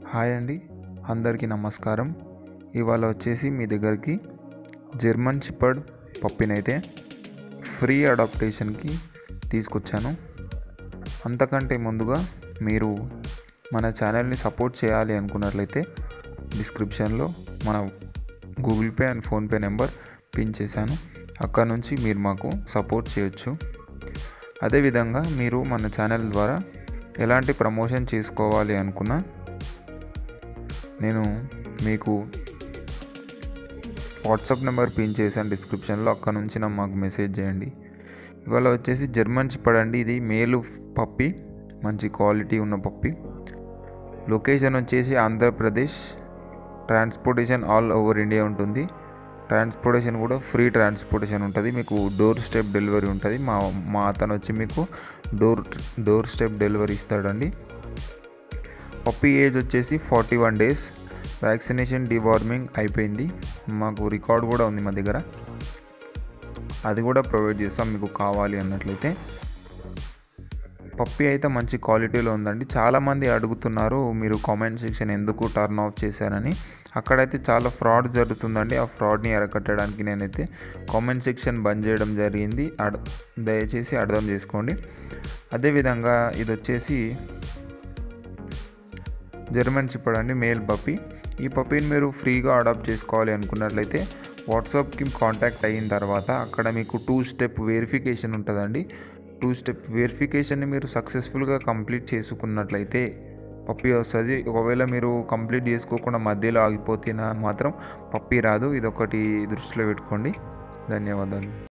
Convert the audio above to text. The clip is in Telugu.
హాయ్ అండి అందరికీ నమస్కారం ఇవాళ వచ్చేసి మీ దగ్గరికి జర్మన్ షిపర్డ్ పప్పినైతే ఫ్రీ అడాప్టేషన్కి తీసుకొచ్చాను అంతకంటే ముందుగా మీరు మన ఛానల్ని సపోర్ట్ చేయాలి అనుకున్నట్లయితే డిస్క్రిప్షన్లో మన Google Pay and PhonePe number pin చేశాను అక్కడ నుంచి మీరు మాకు సపోర్ట్ చేయొచ్చు అదేవిధంగా మీరు మన ఛానల్ ద్వారా ఎలాంటి ప్రమోషన్ చేసుకోవాలి అనుకున్నా నేను మీకు వాట్సాప్ నెంబర్ పిన్ చేశాను డిస్క్రిప్షన్లో అక్కడ నుంచి నా మాకు మెసేజ్ చేయండి ఇవాళ వచ్చేసి జర్మన్ చిప్పడండి ఇది మేలు పప్పి మంచి క్వాలిటీ ఉన్న పప్పి లొకేషన్ వచ్చేసి Andhra Pradesh transportation all over India ఉంటుంది ట్రాన్స్పోర్టేషన్ కూడా ఫ్రీ ట్రాన్స్పోర్టేషన్ ఉంటుంది మీకు డోర్ స్టెప్ డెలివరీ ఉంటుంది మా మా అతను వచ్చి మీకు డోర్ డోర్ స్టెప్ డెలివరీ ఇస్తాడండి పప్పీ ఏజ్ వచ్చేసి forty one days vaccination deworming అయిపోయింది మాకు రికార్డ్ కూడా ఉంది మా దగ్గర అది కూడా ప్రొవైడ్ చేస్తాం మీకు కావాలి అన్నట్లయితే పప్పి అయితే మంచి క్వాలిటీలో ఉందండి చాలామంది అడుగుతున్నారు మీరు కామెంట్ సెక్షన్ ఎందుకు టర్న్ ఆఫ్ చేశారని అక్కడైతే చాలా ఫ్రాడ్ జరుగుతుందండి ఆ ఫ్రాడ్ని అరకట్టడానికి నేనైతే కామెంట్ సెక్షన్ బంద్ చేయడం జరిగింది అడ దయచేసి అర్థం చేసుకోండి అదేవిధంగా ఇది వచ్చేసి జర్మన్ చిప్పడ్ అండి మేల్ పప్పి ఈ పప్పీని మీరు ఫ్రీగా అడాప్ట్ చేసుకోవాలి అనుకున్నట్లయితే వాట్సాప్కి కాంటాక్ట్ అయిన తర్వాత అక్కడ మీకు టూ స్టెప్ వెరిఫికేషన్ ఉంటుందండి టూ స్టెప్ వెరిఫికేషన్ని మీరు సక్సెస్ఫుల్గా కంప్లీట్ చేసుకున్నట్లయితే పప్పీ వస్తుంది ఒకవేళ మీరు కంప్లీట్ చేసుకోకుండా మధ్యలో ఆగిపోతే మాత్రం పప్పీ రాదు ఇది ఒకటి దృష్టిలో పెట్టుకోండి ధన్యవాదాలు